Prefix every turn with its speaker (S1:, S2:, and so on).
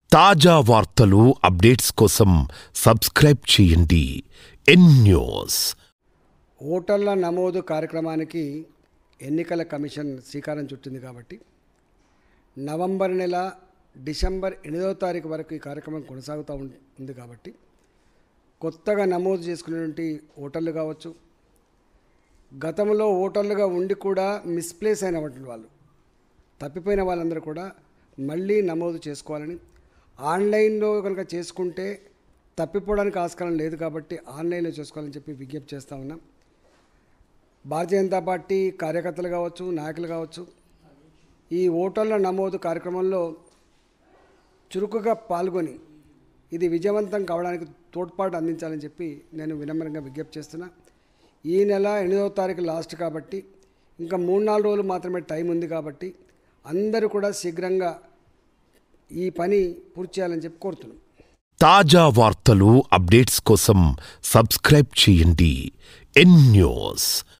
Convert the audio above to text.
S1: తాజా వార్తలు అప్డేట్స్ కోసం సబ్స్క్రైబ్ చేయండి ఎన్ న్యూస్
S2: ఓటర్ల నమోదు కార్యక్రమానికి ఎన్నికల కమిషన్ శ్రీకారం చుట్టింది కాబట్టి నవంబర్ నెల డిసెంబర్ ఎనిమిదవ తారీఖు వరకు ఈ కార్యక్రమం కొనసాగుతూ ఉం- ఉంది కాబట్టి కొత్తగా నమోదు చేసుకునేటువంటి ఓటర్లు కావచ్చు గతంలో ఓటర్లుగా ఉండి కూడా మిస్ప్లేస్ అయినటువంటి వాళ్ళు తప్పిపోయిన వాళ్ళందరూ కూడా మళ్ళీ నమోదు చేసుకోవాలని ఆన్లైన్లో కనుక చేసుకుంటే తప్పిపోవడానికి ఆస్కారం లేదు కాబట్టి ఆన్లైన్లో చేసుకోవాలని చెప్పి విజ్ఞప్తి చేస్తూ ఉన్నాం భారతీయ జనతా పార్టీ కార్యకర్తలు కావచ్చు నాయకులు కావచ్చు ఈ ఓటర్ల నమోదు కార్యక్రమంలో చురుకుగా పాల్గొని ఇది విజయవంతం కావడానికి తోడ్పాటు అందించాలని చెప్పి నేను వినమ్రంగా విజ్ఞప్తి చేస్తున్నా ఈ నెల ఎనిమిదవ తారీఖు లాస్ట్ కాబట్టి ఇంకా మూడు నాలుగు రోజులు మాత్రమే టైం ఉంది కాబట్టి అందరూ కూడా శీఘ్రంగా ఈ పని పూర్తి చేయాలని చెప్పి కోరుతున్నాం
S1: తాజా వార్తలు అప్డేట్స్ కోసం సబ్స్క్రైబ్ చేయండి ఎన్ న్యూస్